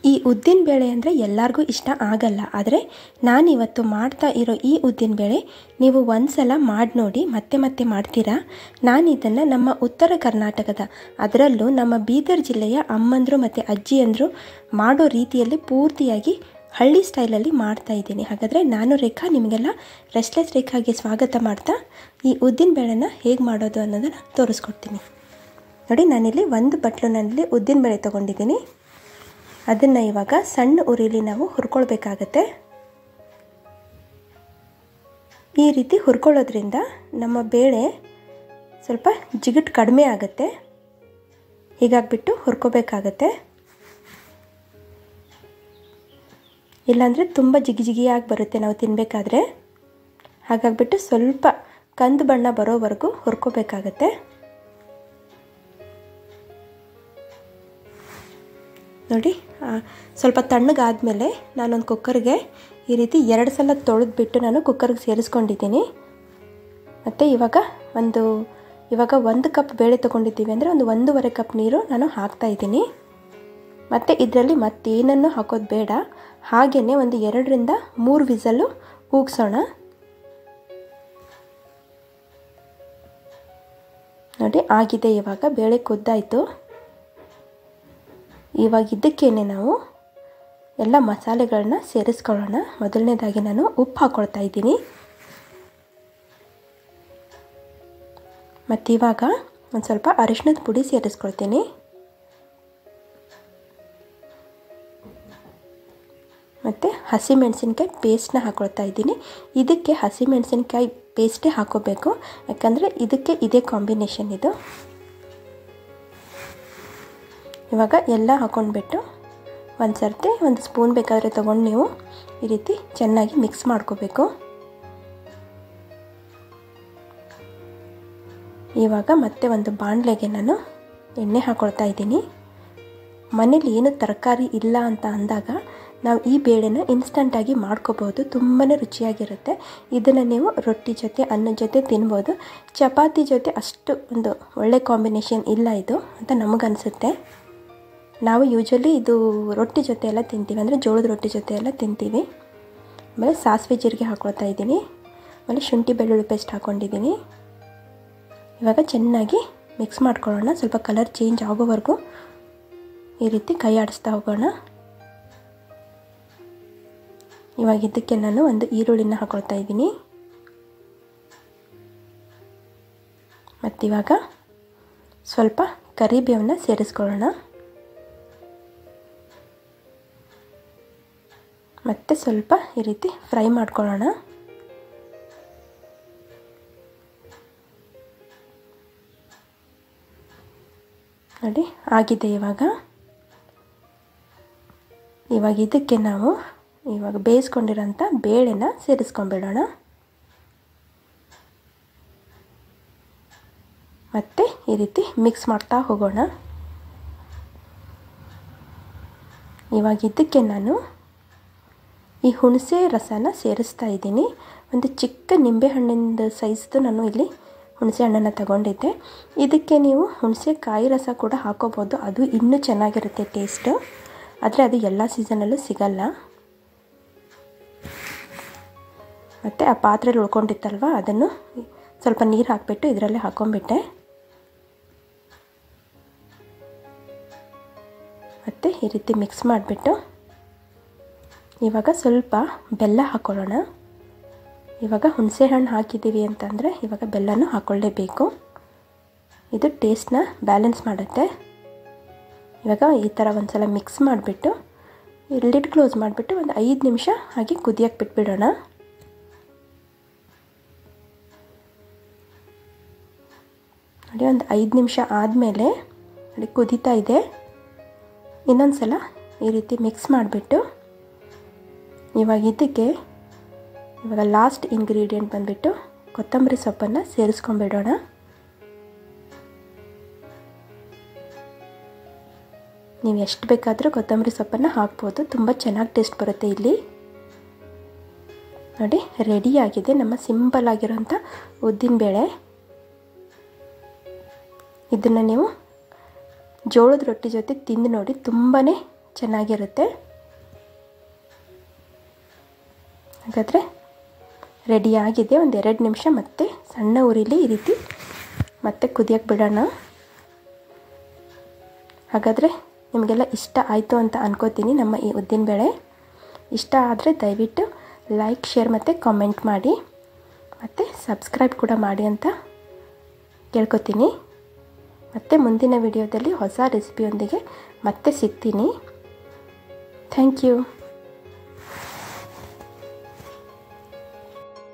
ಈ ಉದ್ದಿನ ಬೇಳೆ ಅಂದರೆ ಎಲ್ಲರಿಗೂ ಇಷ್ಟ ಆಗಲ್ಲ ಆದರೆ ನಾನಿವತ್ತು ಮಾಡ್ತಾ ಇರೋ ಈ ಉದ್ದಿನ ಬೇಳೆ ನೀವು ಒಂದ್ಸಲ ಮಾಡಿ ನೋಡಿ ಮತ್ತೆ ಮತ್ತೆ ಮಾಡ್ತೀರಾ ನಾನು ಇದನ್ನು ನಮ್ಮ ಉತ್ತರ ಕರ್ನಾಟಕದ ಅದರಲ್ಲೂ ನಮ್ಮ ಬೀದರ್ ಜಿಲ್ಲೆಯ ಅಮ್ಮಂದರು ಮತ್ತು ಅಜ್ಜಿಯಂದರು ಮಾಡೋ ರೀತಿಯಲ್ಲಿ ಪೂರ್ತಿಯಾಗಿ ಹಳ್ಳಿ ಸ್ಟೈಲಲ್ಲಿ ಮಾಡ್ತಾ ಇದ್ದೀನಿ ಹಾಗಾದರೆ ನಾನು ರೇಖಾ ನಿಮಗೆಲ್ಲ ರೆಸ್ಟ್ಲೆಸ್ ರೇಖಾಗೆ ಸ್ವಾಗತ ಮಾಡ್ತಾ ಈ ಉದ್ದಿನ ಬೇಳೆನ ಹೇಗೆ ಮಾಡೋದು ಅನ್ನೋದನ್ನು ತೋರಿಸ್ಕೊಡ್ತೀನಿ ನೋಡಿ ನಾನಿಲ್ಲಿ ಒಂದು ಬಟ್ಲುನಲ್ಲಿ ಉದ್ದಿನ ಬೇಳೆ ತೊಗೊಂಡಿದ್ದೀನಿ ಅದನ್ನು ಇವಾಗ ಸಣ್ಣ ಉರಿಲಿ ನಾವು ಹುರ್ಕೊಳ್ಬೇಕಾಗತ್ತೆ ಈ ರೀತಿ ಹುರ್ಕೊಳ್ಳೋದ್ರಿಂದ ನಮ್ಮ ಬೇಳೆ ಸ್ವಲ್ಪ ಜಿಗುಟ್ ಕಡಿಮೆ ಆಗುತ್ತೆ ಹೀಗಾಗ್ಬಿಟ್ಟು ಹುರ್ಕೋಬೇಕಾಗತ್ತೆ ಇಲ್ಲಾಂದರೆ ತುಂಬ ಜಿಗಿ ಜಿಗಿಯಾಗಿ ಬರುತ್ತೆ ನಾವು ತಿನ್ನಬೇಕಾದ್ರೆ ಹಾಗಾಗ್ಬಿಟ್ಟು ಸ್ವಲ್ಪ ಕಂದು ಬಣ್ಣ ಬರೋವರೆಗೂ ಹುರ್ಕೋಬೇಕಾಗತ್ತೆ ನೋಡಿ ಸ್ವಲ್ಪ ತಣ್ಣಗಾದಮೇಲೆ ನಾನೊಂದು ಕುಕ್ಕರ್ಗೆ ಈ ರೀತಿ ಎರಡು ಸಲ ತೊಳೆದ್ಬಿಟ್ಟು ನಾನು ಕುಕ್ಕರ್ಗೆ ಸೇರಿಸ್ಕೊಂಡಿದ್ದೀನಿ ಮತ್ತು ಇವಾಗ ಒಂದು ಇವಾಗ ಒಂದು ಕಪ್ ಬೇಳೆ ತೊಗೊಂಡಿದ್ದೀವಿ ಅಂದರೆ ಒಂದು ಒಂದೂವರೆ ಕಪ್ ನೀರು ನಾನು ಹಾಕ್ತಾಯಿದ್ದೀನಿ ಮತ್ತು ಇದರಲ್ಲಿ ಮತ್ತೇನನ್ನು ಹಾಕೋದು ಬೇಡ ಹಾಗೆಯೇ ಒಂದು ಎರಡರಿಂದ ಮೂರು ವಿಸಲ್ಲು ಕೂಗ್ಸೋಣ ನೋಡಿ ಆಗಿದೆ ಇವಾಗ ಬೇಳೆ ಕುದ್ದಾಯಿತು ಇವಾಗ ಇದಕ್ಕೇನೆ ನಾವು ಎಲ್ಲ ಮಸಾಲೆಗಳನ್ನ ಸೇರಿಸ್ಕೊಳ್ಳೋಣ ಮೊದಲನೇದಾಗಿ ನಾನು ಉಪ್ಪು ಹಾಕ್ಕೊಳ್ತಾ ಇದ್ದೀನಿ ಮತ್ತು ಇವಾಗ ಒಂದು ಸ್ವಲ್ಪ ಅರಿಶಿಣದ ಪುಡಿ ಸೇರಿಸ್ಕೊಳ್ತೀನಿ ಮತ್ತು ಹಸಿಮೆಣಸಿನ್ಕಾಯಿ ಪೇಸ್ಟ್ನ ಹಾಕ್ಕೊಳ್ತಾ ಇದ್ದೀನಿ ಇದಕ್ಕೆ ಹಸಿಮೆಣಸಿನ್ಕಾಯಿ ಪೇಸ್ಟೇ ಹಾಕೋಬೇಕು ಯಾಕಂದರೆ ಇದಕ್ಕೆ ಇದೇ ಕಾಂಬಿನೇಷನ್ ಇದು ಇವಾಗ ಎಲ್ಲ ಹಾಕ್ಕೊಂಡ್ಬಿಟ್ಟು ಒಂದು ಸರ್ತಿ ಒಂದು ಸ್ಪೂನ್ ಬೇಕಾದರೆ ತೊಗೊಂಡು ನೀವು ಈ ರೀತಿ ಚೆನ್ನಾಗಿ ಮಿಕ್ಸ್ ಮಾಡ್ಕೋಬೇಕು ಇವಾಗ ಮತ್ತೆ ಒಂದು ಬಾಣಲೆಗೆ ನಾನು ಎಣ್ಣೆ ಹಾಕ್ಕೊಳ್ತಾ ಇದ್ದೀನಿ ಮನೇಲಿ ಏನು ತರಕಾರಿ ಇಲ್ಲ ಅಂತ ಅಂದಾಗ ನಾವು ಈ ಬೇಳೆನ ಇನ್ಸ್ಟಂಟಾಗಿ ಮಾಡ್ಕೋಬೋದು ತುಂಬಾ ರುಚಿಯಾಗಿರುತ್ತೆ ಇದನ್ನು ನೀವು ರೊಟ್ಟಿ ಜೊತೆ ಅನ್ನದ ಜೊತೆ ತಿನ್ಬೋದು ಚಪಾತಿ ಜೊತೆ ಅಷ್ಟು ಒಂದು ಒಳ್ಳೆ ಕಾಂಬಿನೇಷನ್ ಇಲ್ಲ ಇದು ಅಂತ ನಮಗನ್ಸುತ್ತೆ ನಾವು ಯೂಶ್ವಲಿ ಇದು ರೊಟ್ಟಿ ಜೊತೆ ಎಲ್ಲ ತಿಂತೀವಿ ಅಂದರೆ ಜೋಳದ ರೊಟ್ಟಿ ಜೊತೆ ಎಲ್ಲ ತಿಂತೀವಿ ಆಮೇಲೆ ಸಾಸಿವೆ ಜೀರಿಗೆ ಹಾಕ್ಕೊಳ್ತಾ ಇದ್ದೀನಿ ಆಮೇಲೆ ಶುಂಠಿ ಬೆಳ್ಳುಳ್ಳಿ ಪೇಸ್ಟ್ ಹಾಕ್ಕೊಂಡಿದ್ದೀನಿ ಇವಾಗ ಚೆನ್ನಾಗಿ ಮಿಕ್ಸ್ ಮಾಡ್ಕೊಳ್ಳೋಣ ಸ್ವಲ್ಪ ಕಲರ್ ಚೇಂಜ್ ಆಗೋವರೆಗೂ ಈ ರೀತಿ ಕೈ ಆಡಿಸ್ತಾ ಹೋಗೋಣ ಇವಾಗ ಇದಕ್ಕೆ ನಾನು ಒಂದು ಈರುಳ್ಳಿನ ಹಾಕ್ಕೊಳ್ತಾ ಇದ್ದೀನಿ ಮತ್ತಿವಾಗ ಸ್ವಲ್ಪ ಕರಿಬೇವನ್ನ ಸೇರಿಸ್ಕೊಳ್ಳೋಣ ಮತ್ತು ಸ್ವಲ್ಪ ಈ ರೀತಿ ಫ್ರೈ ಮಾಡ್ಕೊಳ್ಳೋಣ ನೋಡಿ ಆಗಿದೆ ಇವಾಗ ಇವಾಗ ಇದಕ್ಕೆ ನಾವು ಇವಾಗ ಬೇಯಿಸ್ಕೊಂಡಿರೋಂಥ ಬೇಳೆನ ಸೇರಿಸ್ಕೊಂಡ್ಬಿಡೋಣ ಮತ್ತು ಈ ರೀತಿ ಮಿಕ್ಸ್ ಮಾಡ್ತಾ ಹೋಗೋಣ ಇವಾಗ ಇದಕ್ಕೆ ನಾನು ಈ ಹುಣಸೆ ರಸನ ಸೇರಿಸ್ತಾ ಇದ್ದೀನಿ ಒಂದು ಚಿಕ್ಕ ನಿಂಬೆಹಣ್ಣಿನ ಸೈಜ್ದು ನಾನು ಇಲ್ಲಿ ಹುಣಸೆ ಹಣ್ಣನ್ನು ತಗೊಂಡಿದ್ದೆ ಇದಕ್ಕೆ ನೀವು ಹುಣಸೆ ಕಾಯಿ ರಸ ಕೂಡ ಹಾಕೋಬೋದು ಅದು ಇನ್ನೂ ಚೆನ್ನಾಗಿರುತ್ತೆ ಟೇಸ್ಟು ಆದರೆ ಅದು ಎಲ್ಲ ಸೀಸನಲ್ಲೂ ಸಿಗಲ್ಲ ಮತ್ತು ಆ ಪಾತ್ರೆಯಲ್ಲಿ ಉಳ್ಕೊಂಡಿತ್ತಲ್ವ ಅದನ್ನು ಸ್ವಲ್ಪ ನೀರು ಹಾಕಿಬಿಟ್ಟು ಇದರಲ್ಲೇ ಹಾಕ್ಕೊಂಬಿಟ್ಟೆ ಮತ್ತು ಈ ರೀತಿ ಮಿಕ್ಸ್ ಮಾಡಿಬಿಟ್ಟು ಇವಾಗ ಸ್ವಲ್ಪ ಬೆಲ್ಲ ಹಾಕ್ಕೊಳ್ಳೋಣ ಇವಾಗ ಹುಣಸೆ ಹಣ್ಣು ಹಾಕಿದ್ದೀವಿ ಅಂತಂದರೆ ಇವಾಗ ಬೆಲ್ಲನೂ ಹಾಕ್ಕೊಳ್ಳೇಬೇಕು ಇದು ಟೇಸ್ಟ್ನ ಬ್ಯಾಲೆನ್ಸ್ ಮಾಡುತ್ತೆ ಇವಾಗ ಈ ಥರ ಒಂದು ಸಲ ಮಿಕ್ಸ್ ಮಾಡಿಬಿಟ್ಟು ಲಿಡ್ ಕ್ಲೋಸ್ ಮಾಡಿಬಿಟ್ಟು ಒಂದು ಐದು ನಿಮಿಷ ಹಾಗೆ ಕುದಿಯೋಕ್ಕೆ ಬಿಟ್ಬಿಡೋಣ ನೋಡಿ ಒಂದು ಐದು ನಿಮಿಷ ಆದಮೇಲೆ ನೋಡಿ ಕುದೀತಾ ಇದೆ ಇನ್ನೊಂದು ಸಲ ಈ ರೀತಿ ಮಿಕ್ಸ್ ಮಾಡಿಬಿಟ್ಟು ಇವಾಗ ಇದಕ್ಕೆ ಇವಾಗ ಲಾಸ್ಟ್ ಇಂಗ್ರೀಡಿಯೆಂಟ್ ಬಂದುಬಿಟ್ಟು ಕೊತ್ತಂಬರಿ ಸೊಪ್ಪನ್ನು ಸೇರಿಸ್ಕೊಂಡ್ಬಿಡೋಣ ನೀವು ಎಷ್ಟು ಬೇಕಾದರೂ ಕೊತ್ತಂಬರಿ ಸೊಪ್ಪನ್ನು ಹಾಕ್ಬೋದು ತುಂಬ ಚೆನ್ನಾಗಿ ಟೇಸ್ಟ್ ಬರುತ್ತೆ ಇಲ್ಲಿ ನೋಡಿ ರೆಡಿಯಾಗಿದೆ ನಮ್ಮ ಸಿಂಪಲ್ ಆಗಿರೋಂಥ ಉದ್ದಿನಬೇಳೆ ಇದನ್ನು ನೀವು ಜೋಳದ ರೊಟ್ಟಿ ಜೊತೆ ತಿಂದು ನೋಡಿ ತುಂಬಾ ಚೆನ್ನಾಗಿರುತ್ತೆ ಹಾಗಾದರೆ ರೆಡಿಯಾಗಿದೆ ಒಂದು ಎರಡು ನಿಮಿಷ ಮತ್ತೆ ಸಣ್ಣ ಉರಿಲಿ ಈ ರೀತಿ ಮತ್ತೆ ಕುದಿಯೋಕ್ಕೆ ಬಿಡೋಣ ಹಾಗಾದರೆ ನಿಮಗೆಲ್ಲ ಇಷ್ಟ ಆಯಿತು ಅಂತ ಅನ್ಕೋತೀನಿ ನಮ್ಮ ಈ ಉದ್ದಿನಬೇಳೆ ಇಷ್ಟ ಆದರೆ ದಯವಿಟ್ಟು ಲೈಕ್ ಶೇರ್ ಮತ್ತು ಕಾಮೆಂಟ್ ಮಾಡಿ ಮತ್ತು ಸಬ್ಸ್ಕ್ರೈಬ್ ಕೂಡ ಮಾಡಿ ಅಂತ ಕೇಳ್ಕೊತೀನಿ ಮತ್ತು ಮುಂದಿನ ವಿಡಿಯೋದಲ್ಲಿ ಹೊಸ ರೆಸಿಪಿಯೊಂದಿಗೆ ಮತ್ತೆ ಸಿಗ್ತೀನಿ ಥ್ಯಾಂಕ್ ಯು